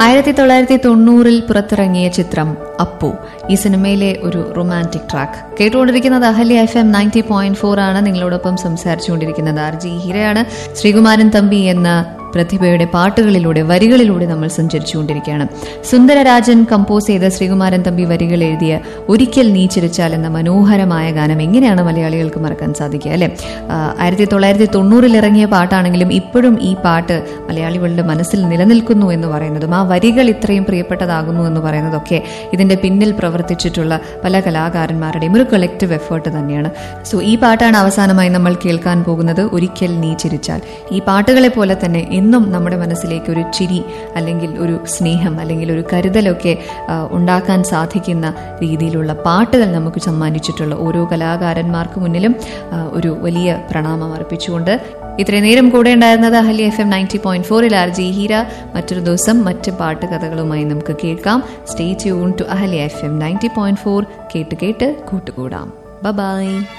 ആയിരത്തി തൊള്ളായിരത്തി തൊണ്ണൂറിൽ പുറത്തിറങ്ങിയ ചിത്രം അപ്പു ഈ സിനിമയിലെ ഒരു റൊമാൻറ്റിക് ട്രാക്ക് കേട്ടുകൊണ്ടിരിക്കുന്നത് Ahalya F M ninety point four ആണ് നിങ്ങളോടൊപ്പം സംസാരിച്ചുകൊണ്ടിരിക്കുന്നത് ആർ ജി ഹീരയാണ് ശ്രീകുമാരൻ തമ്പി എന്ന പ്രതിഭയുടെ പാട്ടുകളിലൂടെ വരികളിലൂടെ നമ്മൾ സഞ്ചരിച്ചുകൊണ്ടിരിക്കുകയാണ് സുന്ദരരാജൻ കമ്പോസ് ചെയ്ത ശ്രീകുമാരൻ തമ്പി വരികൾ എഴുതിയ ഒരിക്കൽ നീ ചിരിച്ചാൽ എന്ന മനോഹരമായ ഗാനം എങ്ങനെയാണ് മലയാളികൾക്ക് മറക്കാൻ സാധിക്കുക അല്ലെ ആയിരത്തി തൊള്ളായിരത്തി തൊണ്ണൂറിൽ ഇറങ്ങിയ പാട്ടാണെങ്കിലും ഇപ്പോഴും ഈ പാട്ട് മലയാളികളുടെ മനസ്സിൽ നിലനിൽക്കുന്നു എന്ന് പറയുന്നതും ആ വരികൾ ഇത്രയും പ്രിയപ്പെട്ടതാകുന്നു എന്ന് പറയുന്നതൊക്കെ ഇതിന്റെ പിന്നിൽ പ്രവർത്തിച്ചിട്ടുള്ള പല കലാകാരന്മാരുടെയും ഒരു കളക്റ്റീവ് എഫേർട്ട് തന്നെയാണ് സോ ഈ പാട്ടാണ് അവസാനമായി നമ്മൾ കേൾക്കാൻ പോകുന്നത് ഒരിക്കൽ നീ ചിരിച്ചാൽ ഈ പാട്ടുകളെ പോലെ തന്നെ എന്നും നമ്മുടെ മനസ്സിലേക്ക് ഒരു ചിരി അല്ലെങ്കിൽ ഒരു സ്നേഹം അല്ലെങ്കിൽ ഒരു കരുതലൊക്കെ ആ, ഉണ്ടാക്കാൻ സാധിക്കുന്ന രീതിയിലുള്ള പാട്ടുകൾ നമുക്ക് സമ്മാനിച്ചിട്ടുള്ള ഓരോ കലാകാരന്മാർക്ക് മുന്നിലും ആ, ഒരു വലിയ പ്രണാമം അർപ്പിച്ചുകൊണ്ട് ഇത്രയും നേരം കൂടെ ഉണ്ടായിരുന്നത് Ahalya F M ninety point ഫോറിൽ ആർ ജി ഹീര മറ്റൊരു ദിവസം മറ്റ് പാട്ട് കഥകളുമായി നമുക്ക് കേൾക്കാം stay tune to Ahalya F M ninety point four കേട്ട് കേട്ട് കൂട്ടുകൂടാം ബൈ